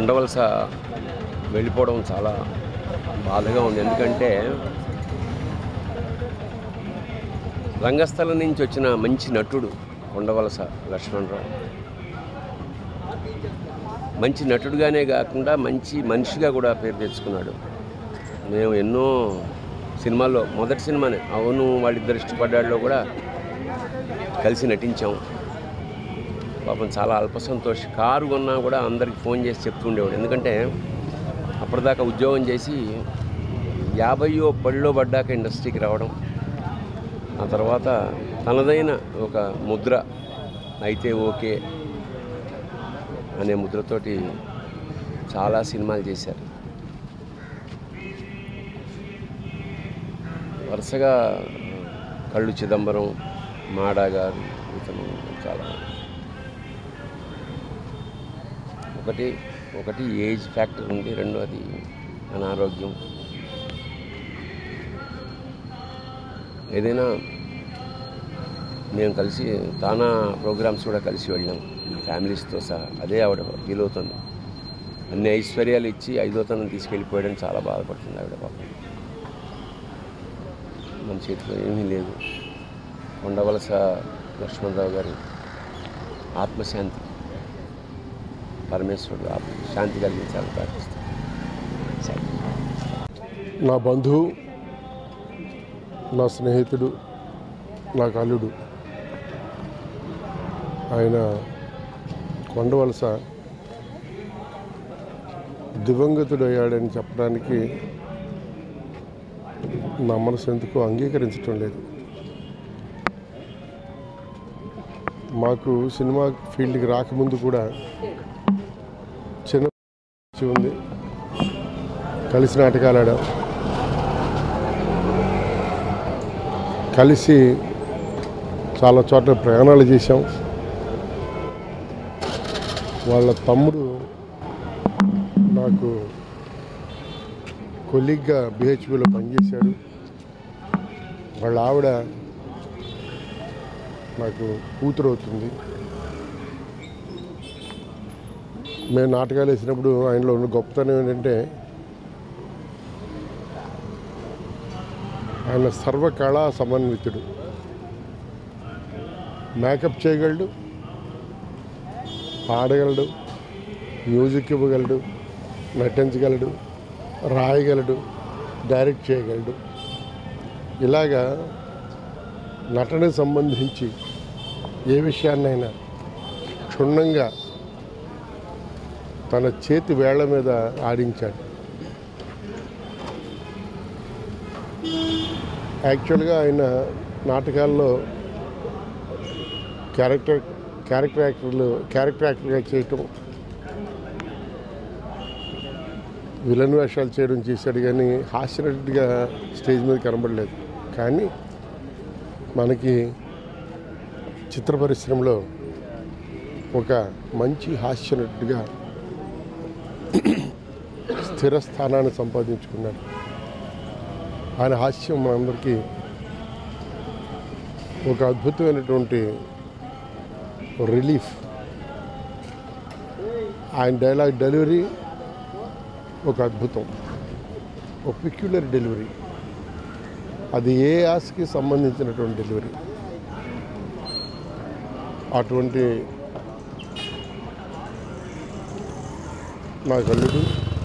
కొండవలస వెళ్ళిపోవడం చాలా బాధగా ఉంది ఎందుకంటే రంగస్థలం నుంచి వచ్చిన మంచి నటుడు కొండవలస లక్ష్మణరావు మంచి నటుడుగానే కాకుండా మంచి మనిషిగా కూడా పేరు తెచ్చుకున్నాడు మేము ఎన్నో సినిమాల్లో మొదటి సినిమానే అవును వాళ్ళిద్దరు ఇష్టపడ్డాడులో కూడా కలిసి నటించాం పాపం చాలా అల్ప సంతోష్ కారు కొన్నా కూడా అందరికి ఫోన్ చేసి చెప్తూ ఉండేవాడు ఎందుకంటే అప్పటిదాకా ఉద్యోగం చేసి యాభైయో పడిలో పడ్డాక ఇండస్ట్రీకి రావడం ఆ తర్వాత తనదైన ఒక ముద్ర అయితే ఓకే అనే ముద్రతోటి చాలా సినిమాలు చేశారు వరుసగా కళ్ళు చిదంబరం మాడా గారు ఇతను చాలా ఒకటి ఒకటి ఏజ్ ఫ్యాక్టర్ ఉంది రెండోది అనారోగ్యం ఏదైనా మేము కలిసి తానా ప్రోగ్రామ్స్ కూడా కలిసి వెళ్ళాం ఫ్యామిలీస్తో సహా అదే ఆవిడ ఫీల్ అవుతుంది అన్ని ఐశ్వర్యాలు ఇచ్చి ఐదోతనం తీసుకెళ్ళిపోయడం చాలా బాధపడుతుంది ఆవిడ పాపం మన చేతిలో ఏమీ లేదు కొండవలస లక్ష్మణరావు గారి ఆత్మశాంతి పరమేశ్వరుడు ఆత్మ శాంతి కలిగించాలని ప్రార్థిస్తాను సరే నా బంధువు నా స్నేహితుడు నా కల్లుడు ఆయన కొండవలస దివంగతుడయ్యాడని చెప్పడానికి నా మనసు ఎందుకు అంగీకరించటం లేదు మాకు సినిమా ఫీల్డ్కి రాకముందు కూడా చిన్న ఉంది కలిసి నాటకాలు ఆడాం కలిసి చాలా చోట్ల ప్రయాణాలు చేశాం వాళ్ళ తమ్ముడు నాకు కొలిగ్గా బిహెచ్పిలో పనిచేశాడు వాళ్ళ ఆవిడ నాకు కూతురు అవుతుంది మేము నాటకాలు వేసినప్పుడు ఆయనలో ఉన్న గొప్పతనం ఏంటంటే ఆయన సర్వకళా సమన్వితుడు మేకప్ చేయగలడు పాడగలడు మ్యూజిక్ ఇవ్వగలడు నటించగలడు రాయగలడు డైరెక్ట్ చేయగలడు ఇలాగా నటనకు సంబంధించి ఏ విషయాన్నైనా క్షుణ్ణంగా తన చేతి వేళ్ల మీద ఆడించాడు యాక్చువల్గా ఆయన నాటకాల్లో క్యారెక్టర్ క్యారెక్టర్ యాక్టర్లు క్యారెక్టర్ యాక్టర్గా చేయటం విలన్ వేషాలు చేయడం చేశాడు కానీ హాస్యనటుడిగా స్టేజ్ మీద కనబడలేదు కానీ మనకి చిత్ర పరిశ్రమలో ఒక మంచి హాస్యనటుడిగా స్థిర స్థానాన్ని సంపాదించుకున్నాడు ఆయన హాస్యం మనందరికీ ఒక అద్భుతమైనటువంటి రిలీఫ్ ఆయన డైలాగ్ డెలివరీ ఒక అద్భుతం ఒక పిక్యులర్ డెలివరీ అది ఏ ఆశకి సంబంధించినటువంటి డెలివరీ అటువంటి నా కల్లుడు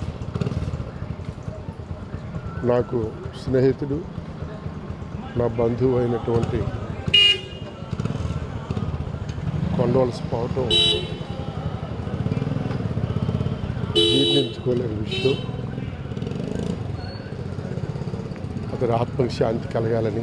నాకు స్నేహితుడు నా బంధువు అయినటువంటి కొండవలసి పోవటం జీర్ణించుకోలేని విషయం అతని ఆత్మకి శాంతి కలగాలని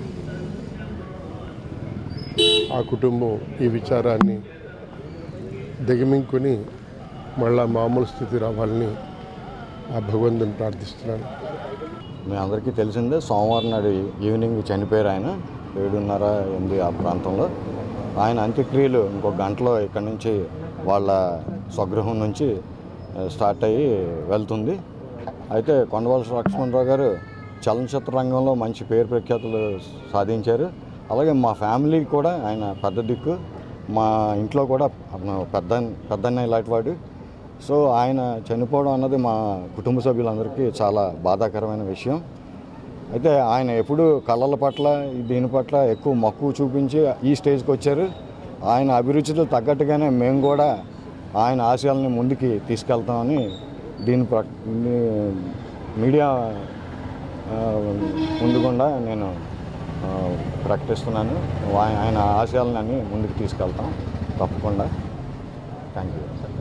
ఆ కుటుంబం ఈ విచారాన్ని దిగమింగుకొని మళ్ళా మామూలు స్థితి రావాలని ఆ భగవంతుని ప్రార్థిస్తున్నాను మీ అందరికీ తెలిసిందే సోమవారం నాడు ఈవినింగ్ చనిపోయారు ఆయన ఏడున్నర ఎనిమిది ఆ ప్రాంతంలో ఆయన అంత్యక్రియలు ఇంకో గంటలో ఇక్కడి నుంచి వాళ్ళ స్వగృహం నుంచి ఆ, స్టార్ట్ అయ్యి వెళ్తుంది అయితే కొండవలస లక్ష్మణరావు గారు చలనచిత్ర రంగంలో మంచి పేరు ప్రఖ్యాతులు సాధించారు అలాగే మా ఫ్యామిలీ కూడా ఆయన పెద్ద దిక్కు మా ఇంట్లో కూడా అతను పెద్ద పెద్దన్నయ్య లాంటి వాడు సో ఆయన చనిపోవడం అన్నది మా కుటుంబ సభ్యులందరికీ చాలా బాధాకరమైన విషయం అయితే ఆయన ఎప్పుడు కళల పట్ల దీని పట్ల ఎక్కువ మక్కువ చూపించి ఈ స్టేజ్కి వచ్చారు ఆయన అభిరుచితో తగ్గట్టుగానే మేము కూడా ఆయన ఆశయాలని ముందుకి తీసుకెళ్తామని దీని ప్ర దీని- మీడియా ఆ, ముందుకుండా నేను ఆ, ప్రకటిస్తున్నాను ఆయ- ఆయన ఆశయాలని అన్ని ముందుకు తీసుకెళ్తాం తప్పకుండా థ్యాంక్ యూ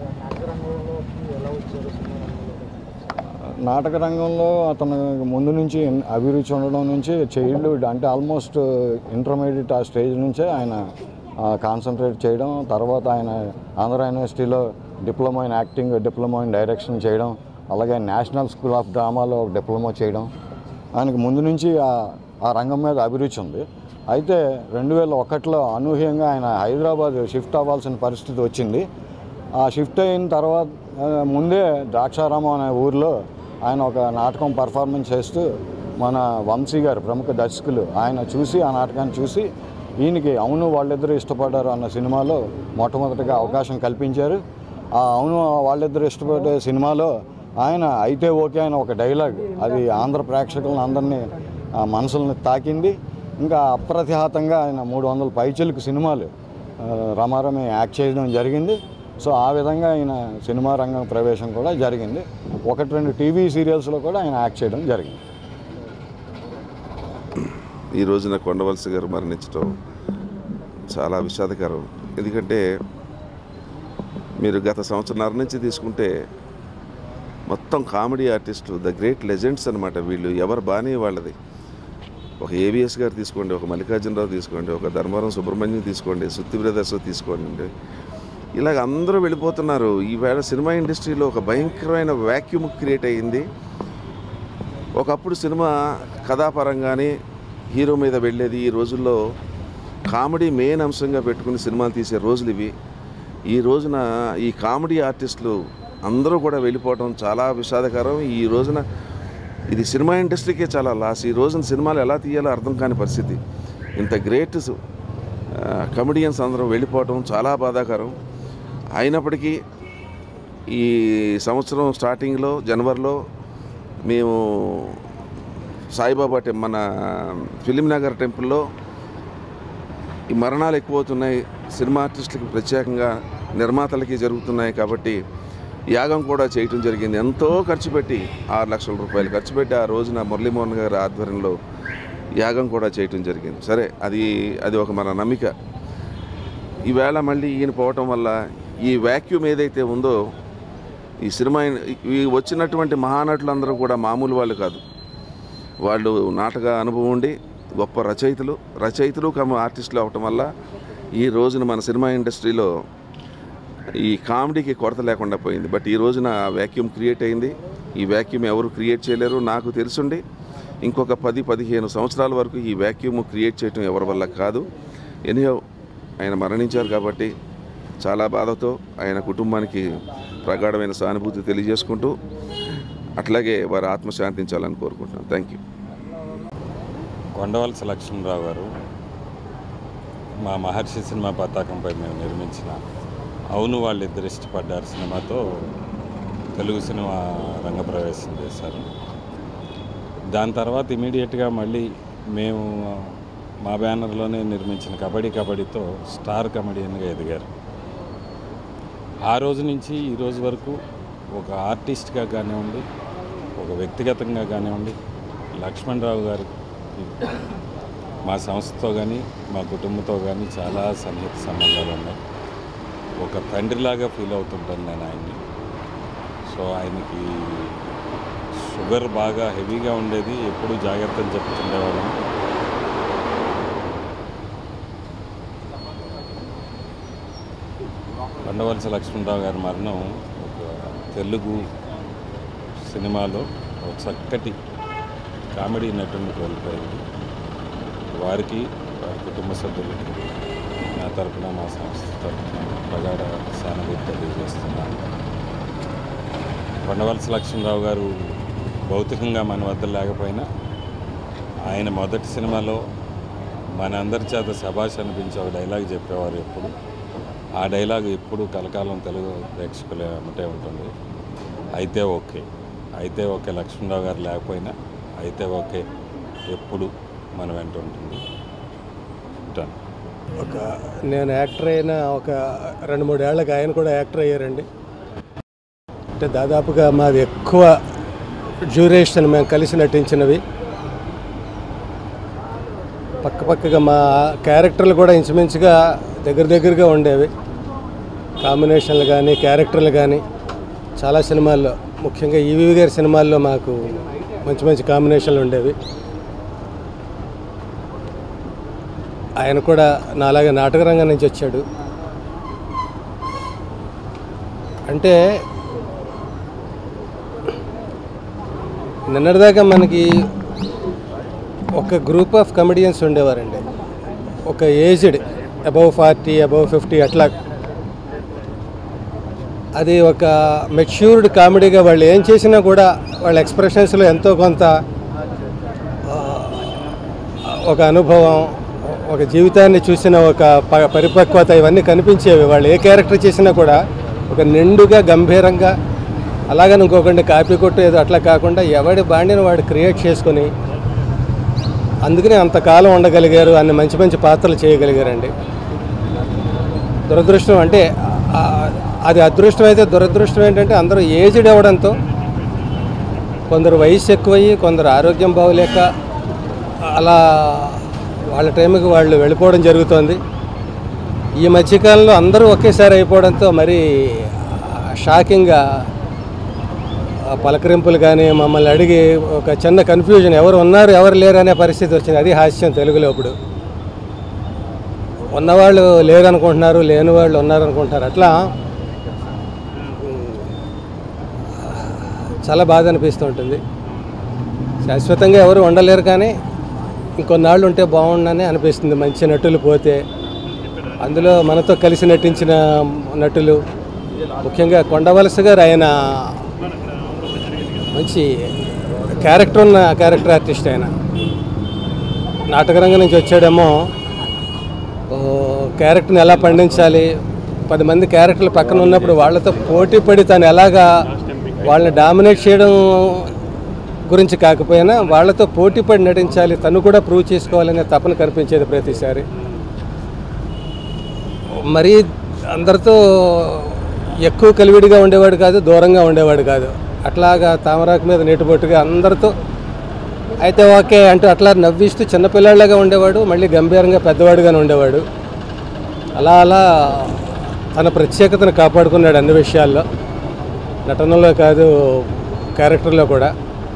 నాటక రంగంలో అతను ముందు నుంచి అభిరుచి ఉండడం నుంచి చైల్డ్హుడ్ అంటే ఆల్మోస్ట్ ఇంటర్మీడియట్ ఆ స్టేజ్ నుంచే ఆయన కాన్సన్ట్రేట్ చేయడం తర్వాత ఆయన ఆంధ్ర యూనివర్సిటీలో diploma in acting diploma in direction చేయడం అలాగే నేషనల్ స్కూల్ ఆఫ్ డ్రామాలో డిప్లొమా చేయడం ఆయనకు ముందు నుంచి ఆ- ఆ రంగం మీద అభిరుచి ఉంది అయితే రెండు వేల ఒకటిలో అనూహ్యంగా ఆయన హైదరాబాద్ షిఫ్ట్ అవ్వాల్సిన పరిస్థితి వచ్చింది ఆ షిఫ్ట్ అయిన తర్వాత ఆ, ముందే ద్రాక్షారామం అనే ఊరిలో ఆయన ఒక నాటకం పర్ఫార్మెన్స్ చేస్తూ మన వంశీ గారు ప్రముఖ దర్శకులు ఆయన చూసి ఆ నాటకాన్ని చూసి ఈయనకి అవును వాళ్ళిద్దరూ ఇష్టపడ్డారు అన్న సినిమాలో మొట్టమొదటిగా అవకాశం కల్పించారు ఆ అవును వాళ్ళిద్దరూ ఇష్టపడే సినిమాలో ఆయన అయితే ఓకే అని ఒక డైలాగ్ అది ఆంధ్ర ప్రేక్షకులను అందరినీ ఆ మనసుల్ని తాకింది ఇంకా అప్రతిహాతంగా ఆయన మూడు వందల పైచలకు సినిమాలు ఆ, రమారమి యాక్ట్ చేయడం జరిగింది సో ఆ విధంగా ఆయన సినిమా రంగం ప్రవేశం కూడా జరిగింది ఒకటి రెండు టీవీ సీరియల్స్లో కూడా ఆయన యాక్ట్ చేయడం జరిగింది ఈ రోజున కొండవలసి గారు మరణించడం చాలా విషాదకరం ఎందుకంటే మీరు గత సంవత్సరాల నుంచి తీసుకుంటే మొత్తం కామెడీ ఆర్టిస్టులు ద గ్రేట్ లెజెండ్స్ అనమాట వీళ్ళు ఎవరు బాగానే వాళ్ళది ఒక ఏవిఎస్ గారు తీసుకోండి ఒక మల్లికార్జునరావు తీసుకోండి ఒక ధర్మవరం సుబ్రహ్మణ్యం తీసుకోండి సుత్తి బ్రదర్స్ తీసుకోండి ఇలాగ అందరూ వెళ్ళిపోతున్నారు ఈవేళ సినిమా ఇండస్ట్రీలో ఒక భయంకరమైన వ్యాక్యూమ్ క్రియేట్ అయ్యింది ఒకప్పుడు సినిమా కథాపరంగానే హీరో మీద వెళ్ళేది ఈ రోజుల్లో కామెడీ మెయిన్ అంశంగా పెట్టుకుని సినిమాలు తీసే రోజులు ఇవి ఈ రోజున ఈ కామెడీ ఆర్టిస్టులు అందరూ కూడా వెళ్ళిపోవడం చాలా విషాదకరం ఈ రోజున ఇది సినిమా ఇండస్ట్రీకే చాలా లాస్ ఈ రోజున సినిమాలు ఎలా తీయాలో అర్థం కాని పరిస్థితి ఇంత గ్రేట్ కమెడియన్స్ అందరూ వెళ్ళిపోవటం చాలా బాధాకరం అయినప్పటికీ ఈ సంవత్సరం స్టార్టింగ్లో జనవరిలో మేము సాయిబాబా టెం మన ఫిలిం నగర్ టెంపుల్లో ఈ మరణాలు ఎక్కువ అవుతున్నాయి సినిమా ఆర్టిస్టులకి ప్రత్యేకంగా నిర్మాతలకి జరుగుతున్నాయి కాబట్టి యాగం కూడా చేయటం జరిగింది ఎంతో ఖర్చు పెట్టి ఆరు లక్షల రూపాయలు ఖర్చు పెట్టి ఆ రోజున మురళీమోహన్ గారి ఆధ్వర్యంలో యాగం కూడా చేయటం జరిగింది సరే అది అది ఒక మన నమ్మిక ఈవేళ మళ్ళీ ఈయన పోవటం వల్ల ఈ వ్యాక్యూమ్ ఏదైతే ఉందో ఈ సినిమా ఈ వచ్చినటువంటి మహానటులందరూ కూడా మామూలు వాళ్ళు కాదు వాళ్ళు నాటక అనుభవం ఉండి గొప్ప రచయితలు రచయితలు కమ ఆర్టిస్టులు అవటం వల్ల ఈ రోజున మన సినిమా ఇండస్ట్రీలో ఈ కామెడీకి కొరత లేకుండా పోయింది బట్ ఈ రోజున వ్యాక్యూమ్ క్రియేట్ అయింది ఈ వ్యాక్యూమ్ ఎవరు క్రియేట్ చేయలేరు నాకు తెలుసుండి ఇంకొక పది పదిహేను సంవత్సరాల వరకు ఈ వ్యాక్యూమ్ క్రియేట్ చేయటం ఎవరి వల్ల కాదు ఎనియో ఆయన మరణించారు కాబట్టి చాలా బాధతో ఆయన కుటుంబానికి ప్రగాఢమైన సానుభూతి తెలియజేసుకుంటూ అట్లాగే వారి ఆత్మ శాంతించాలని కోరుకుంటున్నాను థ్యాంక్ యూ కొండవలస లక్ష్మణరావు గారు మా మహర్షి సినిమా పతాకంపై మేము నిర్మించిన అవును వాళ్ళిద్దరు ఇష్టపడ్డారు సినిమాతో తెలుగు సినిమా రంగప్రవేశం చేశారు దాని తర్వాత ఇమీడియట్గా మళ్ళీ మేము మా బ్యానర్లోనే నిర్మించిన కబడ్డీ కబడ్డీతో స్టార్ కమెడియన్గా ఎదిగారు ఆ రోజు నుంచి ఈ రోజు వరకు ఒక ఆర్టిస్ట్గా కానివ్వండి ఒక వ్యక్తిగతంగా కానివ్వండి లక్ష్మణరావు గారికి మా సంస్థతో కానీ మా కుటుంబంతో కానీ చాలా సన్నిహిత సంబంధాలు ఉన్నాయి ఒక తండ్రిలాగా ఫీల్ అవుతుంటాను నేను ఆయన్ని సో ఆయనకి షుగర్ బాగా హెవీగా ఉండేది ఎప్పుడు జాగ్రత్తలు చెప్తుండేవాళ్ళం కొండవలస లక్ష్మణరావు గారి మరణం ఒక తెలుగు సినిమాలో ఒక చక్కటి కామెడీ నటుని కోల్పోయింది వారికి వారి కుటుంబ సభ్యులకి నా తరపున మా సంస్థ తరపున ప్రగాఢ సానుభూతి తెలియజేస్తున్నాను కొండవలస లక్ష్మణరావు గారు భౌతికంగా మన వద్ద లేకపోయినా ఆయన మొదటి సినిమాలో మన అందరి చేత శభాష్ అనిపించే ఒక డైలాగ్ చెప్పేవారు ఎప్పుడు ఆ డైలాగ్ ఎప్పుడు కలకాలం తెలుగు ప్రేక్షకుల ఏమంటే ఉంటుంది అయితే ఓకే అయితే ఓకే లక్ష్మణరావు గారు లేకపోయినా అయితే ఓకే ఎప్పుడు మన వెంట ఉంటుంది ఉంటాను ఒక నేను యాక్టర్ అయిన ఒక రెండు మూడు ఏళ్ళకి ఆయన కూడా యాక్టర్ అయ్యారండి అంటే దాదాపుగా మాది ఎక్కువ డ్యూరేషన్ మేము కలిసి నటించినవి పక్క పక్కగా మా క్యారెక్టర్లు కూడా ఇంచుమించుగా దగ్గర దగ్గరగా ఉండేవి కాంబినేషన్లు కానీ క్యారెక్టర్లు కానీ చాలా సినిమాల్లో ముఖ్యంగా ఈవీవి గారి సినిమాల్లో మాకు మంచి మంచి కాంబినేషన్లు ఉండేవి ఆయన కూడా నాలాగే నాటక రంగం నుంచి వచ్చాడు అంటే నిన్నటిదాకా మనకి ఒక గ్రూప్ ఆఫ్ కమెడియన్స్ ఉండేవారండి ఒక aged above forty above fifty అట్లా అది ఒక మెచ్యూర్డ్ కామెడీగా వాళ్ళు ఏం చేసినా కూడా వాళ్ళ ఎక్స్ప్రెషన్స్లో ఎంతో కొంత ఆ, ఒక అనుభవం ఒక జీవితాన్ని చూసిన ఒక ప- పరిపక్వత ఇవన్నీ కనిపించేవి వాళ్ళు ఏ క్యారెక్టర్ చేసినా కూడా ఒక నిండుగా గంభీరంగా అలాగని ఇంకొకటి కాపీ కొట్టు ఏదో అట్లా కాకుండా ఎవడి బాండిని వాడు క్రియేట్ చేసుకొని అందుకనే అంతకాలం ఉండగలిగారు అన్ని మంచి మంచి పాత్రలు చేయగలిగారండి దురదృష్టం అంటే ఆ, అది అదృష్టం అయితే దురదృష్టం ఏంటంటే అందరూ ఏజ్డ్ అవ్వడంతో కొందరు వయసు ఎక్కువయ్యి కొందరు ఆరోగ్యం బాగోలేక అలా వాళ్ళ టైంకి వాళ్ళు వెళ్ళిపోవడం జరుగుతోంది ఈ మధ్యకాలంలో అందరూ ఒకేసారి అయిపోవడంతో మరి షాకింగ్గా ఆ పలకరింపులు కానీ మమ్మల్ని అడిగి ఒక చిన్న కన్ఫ్యూజన్ ఎవరు ఉన్నారు ఎవరు లేరు అనే పరిస్థితి వచ్చింది అది హాస్యం తెలుగులో ఇప్పుడు ఉన్నవాళ్ళు లేరు అనుకుంటున్నారు లేని వాళ్ళు ఉన్నారు అనుకుంటున్నారు అట్లా ఉమ్, చాలా బాధ అనిపిస్తూ ఉంటుంది శాశ్వతంగా ఎవరు ఉండలేరు కానీ ఇంకొన్నాళ్ళు ఉంటే బాగుండని అనిపిస్తుంది మంచి నటులు పోతే అందులో మనతో కలిసి నటించిన నటులు ముఖ్యంగా కొండవలస గారు ఆయన మంచి క్యారెక్టర్ ఉన్న క్యారెక్టర్ ఆర్టిస్ట్ ఆయన నాటకరంగం నుంచి వచ్చాడేమో ఓ, క్యారెక్టర్ని ఎలా పండించాలి పది మంది క్యారెక్టర్లు పక్కన ఉన్నప్పుడు వాళ్ళతో పోటీ పడి తను ఎలాగా వాళ్ళని డామినేట్ చేయడం గురించి కాకపోయినా వాళ్ళతో పోటీ పడి నటించాలి తను కూడా ప్రూవ్ చేసుకోవాలనే తపన కనిపించేది ప్రతిసారి మరీ అందరితో ఎక్కువ కలివిడిగా ఉండేవాడు కాదు దూరంగా ఉండేవాడు కాదు అట్లాగా తామరాకు మీద నీటిబొట్టుగా అందరితో అయితే ఓకే అంటూ అట్లా నవ్విస్తూ చిన్నపిల్లాళ్ళగా ఉండేవాడు మళ్ళీ గంభీరంగా పెద్దవాడుగానే ఉండేవాడు అలా అలా తన ప్రత్యేకతను కాపాడుకున్నాడు అన్ని విషయాల్లో నటనలో కాదు క్యారెక్టర్లో కూడా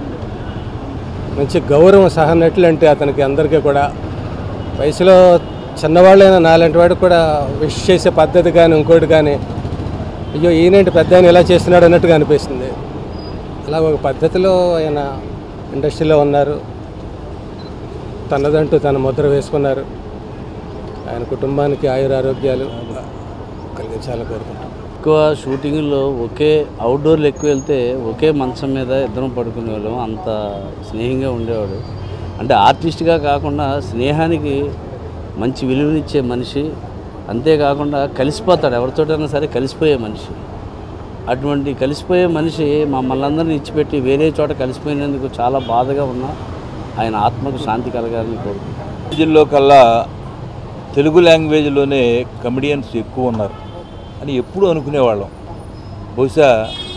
మంచి గౌరవం సహనట్లు అంటే అతనికి అందరికీ కూడా వయసులో చిన్నవాళ్ళైన నాలాంటి వాడు కూడా విష్ చేసే పద్ధతి కానీ ఇంకోటి కానీ అయ్యో ఈయనేంటి పెద్ద ఆయన ఇలా చేస్తున్నాడు అన్నట్టుగా అనిపిస్తుంది అలా ఒక పద్ధతిలో ఆయన ఇండస్ట్రీలో ఉన్నారు తనదంటూ తన ముద్ర వేసుకున్నారు ఆయన కుటుంబానికి ఆయురారోగ్యాలు కలిగించాలని కోరుకుంటున్నాను ఎక్కువ షూటింగ్లో ఒకే అవుట్డోర్లు ఎక్కువ వెళ్తే ఒకే మంచం మీద ఇద్దరం పడుకునే వాళ్ళం అంత స్నేహంగా ఉండేవాడు అంటే ఆర్టిస్ట్గా కాకుండా స్నేహానికి మంచి విలువనిచ్చే మనిషి అంతేకాకుండా కలిసిపోతాడు ఎవరితోటైనా సరే కలిసిపోయే మనిషి అటువంటి కలిసిపోయే మనిషి మమ్మల్ని అందరినీ ఇచ్చిపెట్టి వేరే చోట కలిసిపోయినందుకు చాలా బాధగా ఉన్నా ఆయన ఆత్మకు శాంతి కలగాలని కోరుకుంటున్నాను లాంగ్వేజ్లో కల్లా తెలుగు లాంగ్వేజ్లోనే కమెడియన్స్ ఎక్కువ ఉన్నారు అని ఎప్పుడు అనుకునేవాళ్ళం బహుశా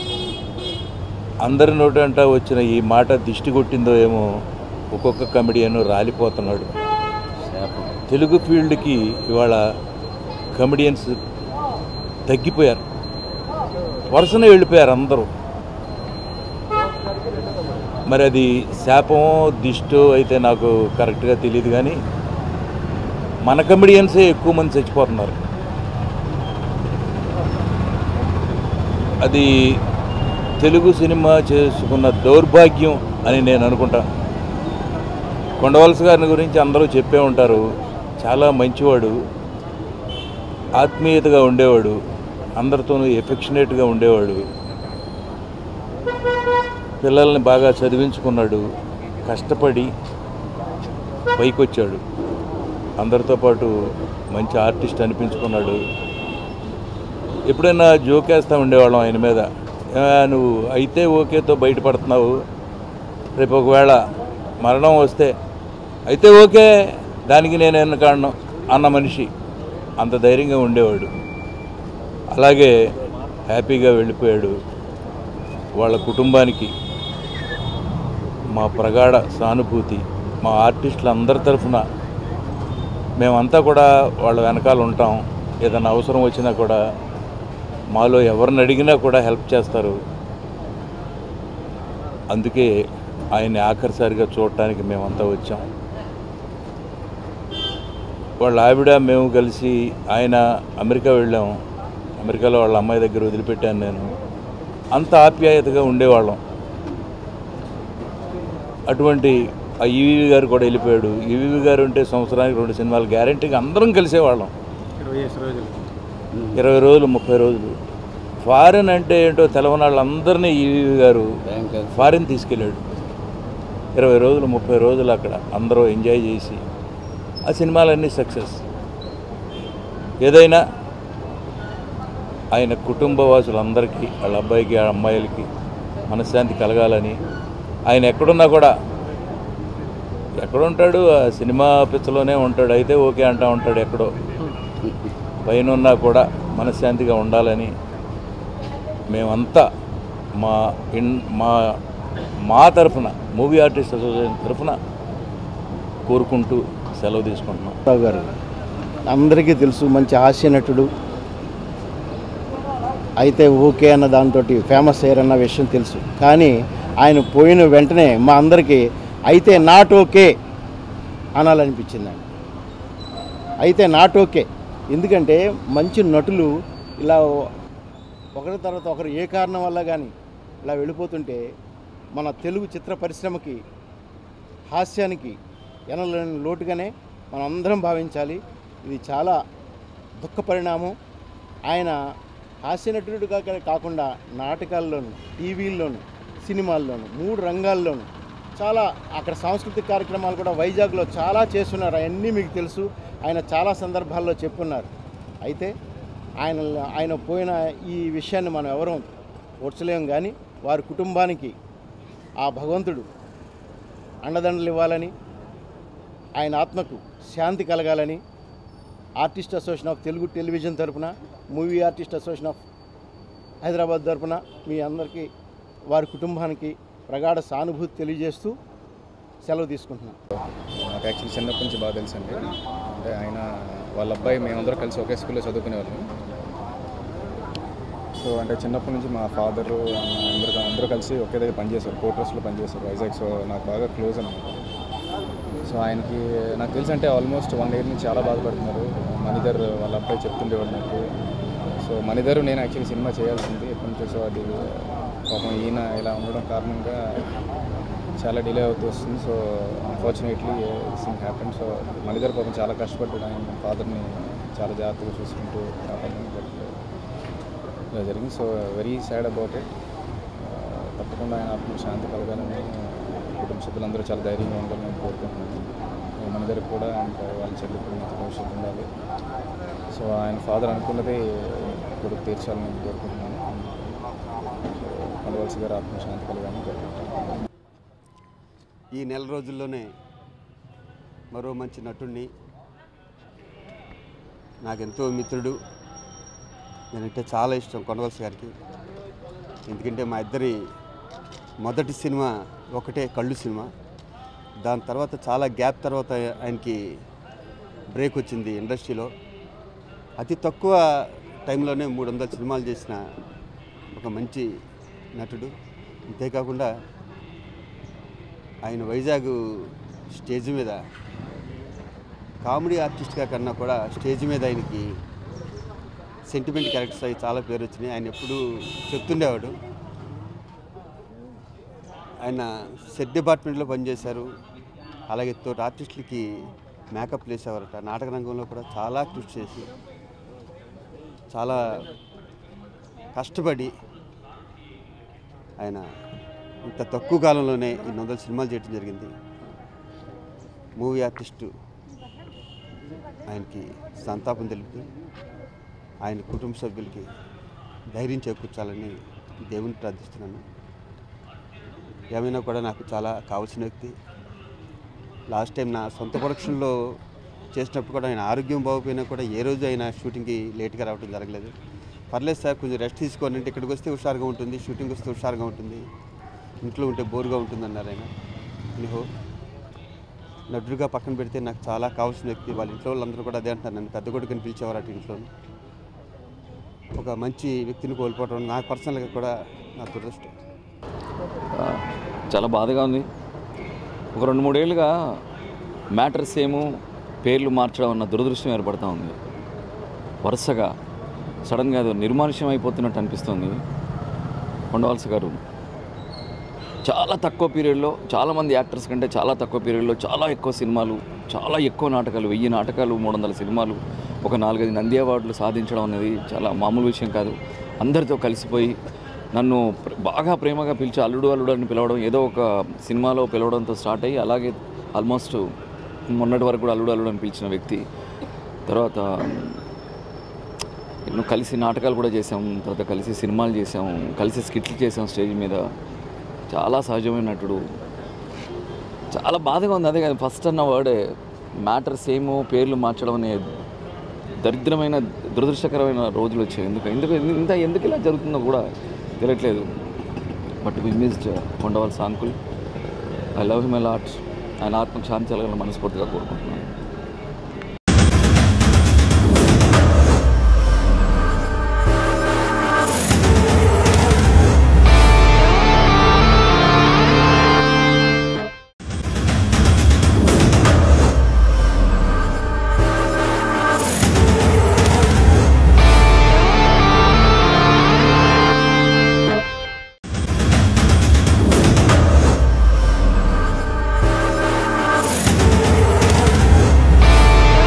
అందరి నోటంట వచ్చిన ఈ మాట దిష్టి కొట్టిందో ఏమో ఒక్కొక్క కమెడియన్ రాలిపోతున్నాడు తెలుగు ఫీల్డ్కి ఇవాళ కమెడియన్స్ తగ్గిపోయారు వరుసనే వెళ్ళిపోయారు అందరూ మరి అది శాపమో దిష్టో అయితే నాకు కరెక్ట్గా తెలియదు కానీ మన కమెడియన్సే ఎక్కువ మంది చచ్చిపోతున్నారు అది తెలుగు సినిమా చేసుకున్న దౌర్భాగ్యం అని నేను అనుకుంటా కొండవలస గారిని గురించి అందరూ చెప్పే ఉంటారు చాలా మంచివాడు ఆత్మీయతగా ఉండేవాడు అందరితోనూ ఎఫెక్షనేట్గా ఉండేవాడు పిల్లల్ని బాగా చదివించుకున్నాడు కష్టపడి పైకొచ్చాడు అందరితో పాటు మంచి ఆర్టిస్ట్ అనిపించుకున్నాడు ఎప్పుడైనా జోకేస్తూ ఉండేవాళ్ళం ఆయన మీద "ఆ, నువ్వు అయితే ఓకేతో బయటపడుతున్నావు రేపు ఒకవేళ మరణం వస్తే అయితే ఓకే దానికి నేను ఎన్నకాడను అన్న మనిషి అంత ధైర్యంగా ఉండేవాడు అలాగే హ్యాపీగా వెళ్ళిపోయాడు వాళ్ళ కుటుంబానికి మా ప్రగాఢ సానుభూతి మా ఆర్టిస్టులు అందరి తరఫున మేమంతా కూడా వాళ్ళ వెనకాల ఉంటాం ఏదైనా అవసరం వచ్చినా కూడా మాలో ఎవరిని అడిగినా కూడా హెల్ప్ చేస్తారు అందుకే ఆయన్ని ఆఖరిసారిగా చూడటానికి మేమంతా వచ్చాం వాళ్ళ ఆవిడ మేము కలిసి ఆయన అమెరికా వెళ్ళాం అమెరికాలో వాళ్ళ అమ్మాయి దగ్గర వదిలిపెట్టాను నేను అంత ఆప్యాయతగా ఉండేవాళ్ళం అటువంటి ఆ ఈవీవి గారు కూడా వెళ్ళిపోయాడు ఈవీవి గారు ఉంటే సంవత్సరానికి రెండు సినిమాలు గ్యారంటీగా అందరం కలిసేవాళ్ళం ఇరవై రోజులు ముప్పై రోజులు ఫారిన్ అంటే ఏంటో తెలవని వాళ్ళందరినీ ఈవీవి గారు ఫారిన్ తీసుకెళ్ళాడు ఇరవై రోజులు ముప్పై రోజులు అక్కడ అందరూ ఎంజాయ్ చేసి ఆ సినిమాలన్నీ సక్సెస్ ఏదైనా ఆయన కుటుంబ వాసులందరికీ వాళ్ళ అబ్బాయికి ఆ అమ్మాయిలకి మనశ్శాంతి కలగాలని ఆయన ఎక్కడున్నా కూడా ఎక్కడ ఉంటాడు ఆ సినిమా పిచ్చలోనే ఉంటాడు అయితే ఓకే అంటా ఉంటాడు ఎక్కడో పైన ఉన్నా కూడా మనశ్శాంతిగా ఉండాలని మేమంతా మా ఇన్ మా మా తరఫున మూవీ ఆర్టిస్ట్ అసోసియేషన్ తరఫున కోరుకుంటూ సెలవు తీసుకుంటున్నాం రావు గారు అందరికీ తెలుసు మంచి హాస్య నటుడు అయితే ఓకే అన్న దాంతో ఫేమస్ అయ్యారన్న విషయం తెలుసు కానీ ఆయన పోయిన వెంటనే మా అందరికీ అయితే నాట్ ఓకే అనాలనిపించిందండి అయితే నాట్ ఓకే ఎందుకంటే మంచి నటులు ఇలా ఒకరి తర్వాత ఒకరు ఏ కారణం వల్ల కానీ ఇలా వెళ్ళిపోతుంటే మన తెలుగు చిత్ర పరిశ్రమకి హాస్యానికి ఎనలేని లోటుగానే మనం అందరం భావించాలి ఇది చాలా దుఃఖ పరిణామం ఆయన హాస్య నటుడుగా కాకుండా నాటకాల్లోను టీవీల్లోను సినిమాల్లోను మూడు రంగాల్లోనూ చాలా అక్కడ సాంస్కృతిక కార్యక్రమాలు కూడా వైజాగ్లో చాలా చేస్తున్నారు అవన్నీ మీకు తెలుసు ఆయన చాలా సందర్భాల్లో చెప్పున్నారు అయితే ఆయన ఆయన పోయిన ఈ విషయాన్ని మనం ఎవరూ ఓడ్చలేం కానీ వారి కుటుంబానికి ఆ భగవంతుడు అండదండలు ఇవ్వాలని ఆయన ఆత్మకు శాంతి కలగాలని artist association of Telugu television తరపున movie artist association of Hyderabad తరపున మీ అందరికీ వారి కుటుంబానికి ప్రగాఢ సానుభూతి తెలియజేస్తూ సెలవు తీసుకుంటున్నాను నాకు యాక్చువల్లీ చిన్నప్పటి నుంచి బాగా తెలుసు అండి అంటే ఆయన వాళ్ళ అబ్బాయి మేమందరం కలిసి ఒకే స్కూల్లో చదువుకునే వాళ్ళం సో అంటే చిన్నప్పటి నుంచి మా ఫాదరు అందరూ అందరూ కలిసి ఒకే దగ్గర పనిచేశారు కోటర్స్లో పనిచేశారు వైజాగ్ సో నాకు బాగా క్లోజ్ అనమాట సో ఆయనకి నాకు తెలిసి అంటే ఆల్మోస్ట్ వన్ ఇయర్ నుంచి చాలా బాధపడుతున్నారు మణిధర్ వాళ్ళ అబ్బాయి చెప్తుండేవాడు నాకు సో మణిధర్ నేను యాక్చువల్లీ సినిమా చేయాల్సింది ఎప్పటి నుంచో సో అది పాపం ఈయన ఇలా ఉండడం కారణంగా చాలా డిలే అవుతూ వస్తుంది so unfortunately thing happen so Manidhar పాపం చాలా కష్టపడ్డాడు ఆయన ఫాదర్ని చాలా జాగ్రత్తగా చూసుకుంటూ కాపాడాను బట్ ఇలా జరిగింది so very sad about it తప్పకుండా ఆయన ఆత్మ శాంతి కలగాలని కుటుంబ సభ్యులందరూ చాలా ధైర్యంగా ఉండాలని నేను కోరుకుంటున్నాను మన దగ్గర కూడా ఇంకా వాళ్ళ చెల్లి కూడా మంచి భవిష్యత్తు ఉండాలి సో ఆయన ఫాదర్ అనుకున్నది కొడుకు తీర్చాలని నేను కోరుకుంటున్నాను సో కలవలసి గారు ఆత్మ శాంతి కలగాలని కోరుకుంటున్నాను ఈ నెల రోజుల్లోనే మరో మంచి నటుడిని నాకెంతో మిత్రుడు నేనంటే చాలా ఇష్టం కొండవలసి గారికి ఎందుకంటే మా ఇద్దరి మొదటి సినిమా ఒకటే కళ్ళు సినిమా దాని తర్వాత చాలా గ్యాప్ తర్వాత ఆయనకి బ్రేక్ వచ్చింది ఇండస్ట్రీలో అతి తక్కువ టైంలోనే మూడు వందల సినిమాలు చేసిన ఒక మంచి నటుడు అంతేకాకుండా ఆయన వైజాగ్ స్టేజ్ మీద కామెడీ ఆర్టిస్ట్గా కన్నా కూడా స్టేజ్ మీద ఆయనకి సెంటిమెంట్ క్యారెక్టర్స్ అవి చాలా పేరు వచ్చినాయి ఆయన ఎప్పుడు చెప్తుండేవాడు ఆయన సెట్ డిపార్ట్మెంట్లో పనిచేశారు అలాగే తోటి ఆర్టిస్టులకి మేకప్ వేసేవారట నాటక రంగంలో కూడా చాలా కృషి చేసి చాలా కష్టపడి ఆయన ఇంత తక్కువ కాలంలోనే ఇన్ని వందల సినిమాలు చేయడం జరిగింది మూవీ ఆర్టిస్టు ఆయనకి సంతాపం తెలిపి ఆయన కుటుంబ సభ్యులకి ధైర్యం చేకూర్చాలని దేవుని ప్రార్థిస్తున్నాను ఏమైనా కూడా నాకు చాలా కావాల్సిన వ్యక్తి లాస్ట్ టైం నా సొంత ప్రొడక్షన్లో చేసినప్పుడు కూడా ఆయన ఆరోగ్యం బాగోపోయినా కూడా ఏ రోజు అయినా షూటింగ్కి లేట్గా రావడం జరగలేదు పర్లేదు సార్ కొంచెం రెస్ట్ తీసుకోండి అంటే ఇక్కడికి వస్తే హుషారుగా ఉంటుంది షూటింగ్ వస్తే హుషారుగా ఉంటుంది ఇంట్లో ఉంటే బోరుగా ఉంటుంది అన్నారు ఆయన ఎనిహో నటుడుగా పక్కన పెడితే నాకు చాలా కావాల్సిన వ్యక్తి వాళ్ళ ఇంట్లో వాళ్ళందరూ కూడా అదే అంటున్నారు నన్ను పెద్ద కొడుకుని పిలిచేవారు అటు ఇంట్లో ఒక మంచి వ్యక్తిని కోల్పోవడం నాకు పర్సనల్గా కూడా నా దురదృష్టం ఆ, చాలా బాధగా ఉంది ఒక రెండు మూడేళ్ళుగా మ్యాటర్స్ ఏమో పేర్లు మార్చడం అన్న దురదృష్టం ఏర్పడతా ఉంది వరుసగా సడన్గా అది నిర్మానుష్యం అయిపోతున్నట్టు అనిపిస్తుంది కొండవలస గారు చాలా తక్కువ పీరియడ్లో చాలామంది యాక్టర్స్ కంటే చాలా తక్కువ పీరియడ్లో చాలా ఎక్కువ సినిమాలు చాలా ఎక్కువ నాటకాలు వెయ్యి నాటకాలు మూడు వందల సినిమాలు ఒక నాలుగైదు నంది అవార్డులు సాధించడం అనేది చాలా మామూలు విషయం కాదు అందరితో కలిసిపోయి నన్ను ప్ర- బాగా ప్రేమగా పిలిచి అల్లుడు అల్లుడు అని పిలవడం ఏదో ఒక సినిమాలో పిలవడంతో స్టార్ట్ అయ్యి అలాగే ఆల్మోస్ట్ మొన్నటి వరకు కూడా అల్లుడు అల్లుడు అని పిలిచిన వ్యక్తి తర్వాత ఎన్నో కలిసి నాటకాలు కూడా చేసాం తర్వాత కలిసి సినిమాలు చేసాం కలిసి స్కిట్లు చేసాం స్టేజ్ మీద చాలా సహజమైన నటుడు చాలా బాధగా ఉంది అదే కదా ఫస్ట్ అన్న వర్డే మ్యాటర్ సేమ్ పేర్లు మార్చడం అనే దరిద్రమైన దురదృష్టకరమైన రోజులు వచ్చాయి ఎందుకు ఎందుకు ఇంత ఎందుకు ఇలా జరుగుతుందో కూడా తెలియట్లేదు but we missed Kondavalasa uncle I love him a lot ఆయన ఆత్మకు శాంతి కలగాలని మనస్ఫూర్తిగా కోరుకుంటున్నాను